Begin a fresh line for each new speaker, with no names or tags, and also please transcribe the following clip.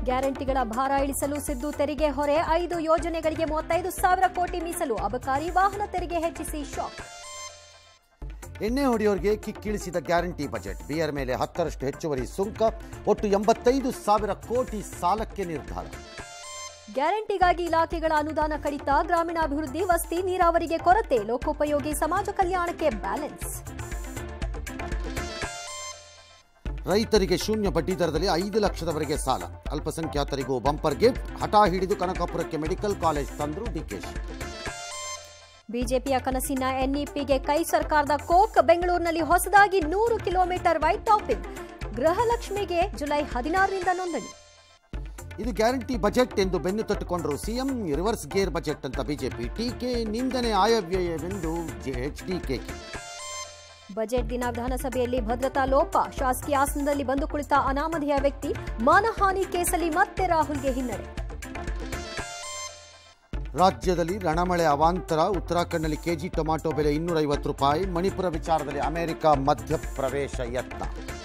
ಗ್ಯಾರಂಟಿಗಳ ಭಾರ ಇಳಿಸಲು ಸಿದ್ದು ತೆರಿಗೆ ಹೊರೆ ಐದು ಯೋಜನೆಗಳಿಗೆ ಮೂವತ್ತೈದು ಸಾವಿರ ಕೋಟಿ ಮೀಸಲು ಅಬಕಾರಿ ವಾಹನ ತೆರಿಗೆ ಹೆಚ್ಚಿಸಿ ಶಾಕ್
ಎಣ್ಣೆ ಹೊಡೆಯೋರಿಗೆ ಕಿಕ್ಕಿಳಿಸಿದ ಗ್ಯಾರಂಟಿ ಬಜೆಟ್ ಬಿಯರ್ ಮೇಲೆ ಹತ್ತರಷ್ಟು ಹೆಚ್ಚುವರಿ ಸುಂಕ ಒಟ್ಟು ಎಂಬತ್ತೈದು ಸಾವಿರ ಕೋಟಿ ಸಾಲಕ್ಕೆ ನಿರ್ಧಾರ
ಗ್ಯಾರಂಟಿಗಾಗಿ ಇಲಾಖೆಗಳ ಅನುದಾನ ಕಡಿತ ಗ್ರಾಮೀಣಾಭಿವೃದ್ಧಿ ವಸತಿ ನೀರಾವರಿಗೆ ಕೊರತೆ ಲೋಕೋಪಯೋಗಿ ಸಮಾಜ ಕಲ್ಯಾಣಕ್ಕೆ ಬ್ಯಾಲೆನ್ಸ್
ರೈತರಿಗೆ ಶೂನ್ಯ ಬಡ್ಡಿ ದರದಲ್ಲಿ ಐದು ಲಕ್ಷದವರೆಗೆ ಸಾಲ ಅಲ್ಪಸಂಖ್ಯಾತರಿಗೂ ಬಂಪರ್ ಗಿಫ್ಟ್ ಹಠ ಹಿಡಿದು ಕನಕಪುರಕ್ಕೆ ಮೆಡಿಕಲ್ ಕಾಲೇಜ್ ತಂದ್ರು ಡಿಕೆಶಿ
ಬಿಜೆಪಿಯ ಕನಸಿನ ಎನ್ಇಪಿಗೆ ಕೈ ಸರ್ಕಾರದ ಕೋಕ್ ಬೆಂಗಳೂರಿನಲ್ಲಿ ಹೊಸದಾಗಿ ನೂರು ಕಿಲೋಮೀಟರ್ ವೈಟ್ ಟಾಪಿಂಗ್ ಗೃಹಲಕ್ಷ್ಮಿಗೆ ಜುಲೈ ಹದಿನಾರರಿಂದ ನೋಂದಣಿ
ಇದು ಗ್ಯಾರಂಟಿ ಬಜೆಟ್ ಎಂದು ಬೆನ್ನು ತಟ್ಟುಕೊಂಡರು ಸಿಎಂ ರಿವರ್ಸ್ ಗೇರ್ ಬಜೆಟ್ ಅಂತ ಬಿಜೆಪಿ ಟೀಕೆ ನಿಂದನೆ ಆಯವ್ಯಯವೆಂದು ಎಚ್ಡಿಕೆ
ಬಜೆಟ್ ದಿನ ವಿಧಾನಸಭೆಯಲ್ಲಿ ಭದ್ರತಾ ಲೋಪ ಶಾಸಕೀಯ ಆಸನದಲ್ಲಿ ಬಂದು ಕುಳಿತ ಅನಾಮಧೇಯ ವ್ಯಕ್ತಿ ಮಾನಹಾನಿ ಕೇಸಲ್ಲಿ ಮತ್ತೆ ರಾಹುಲ್ಗೆ ಹಿನ್ನಡೆ
ರಾಜ್ಯದಲ್ಲಿ ರಣಮಳೆ ಅವಾಂತರ ಉತ್ತರಾಖಂಡ್ನಲ್ಲಿ ಕೆಜಿ ಟೊಮಾಟೊ ಬೆಲೆ ಇನ್ನೂರೈವತ್ತು ರೂಪಾಯಿ ಮಣಿಪುರ ವಿಚಾರದಲ್ಲಿ ಅಮೆರಿಕ ಮಧ್ಯಪ್ರವೇಶ ಯತ್ನ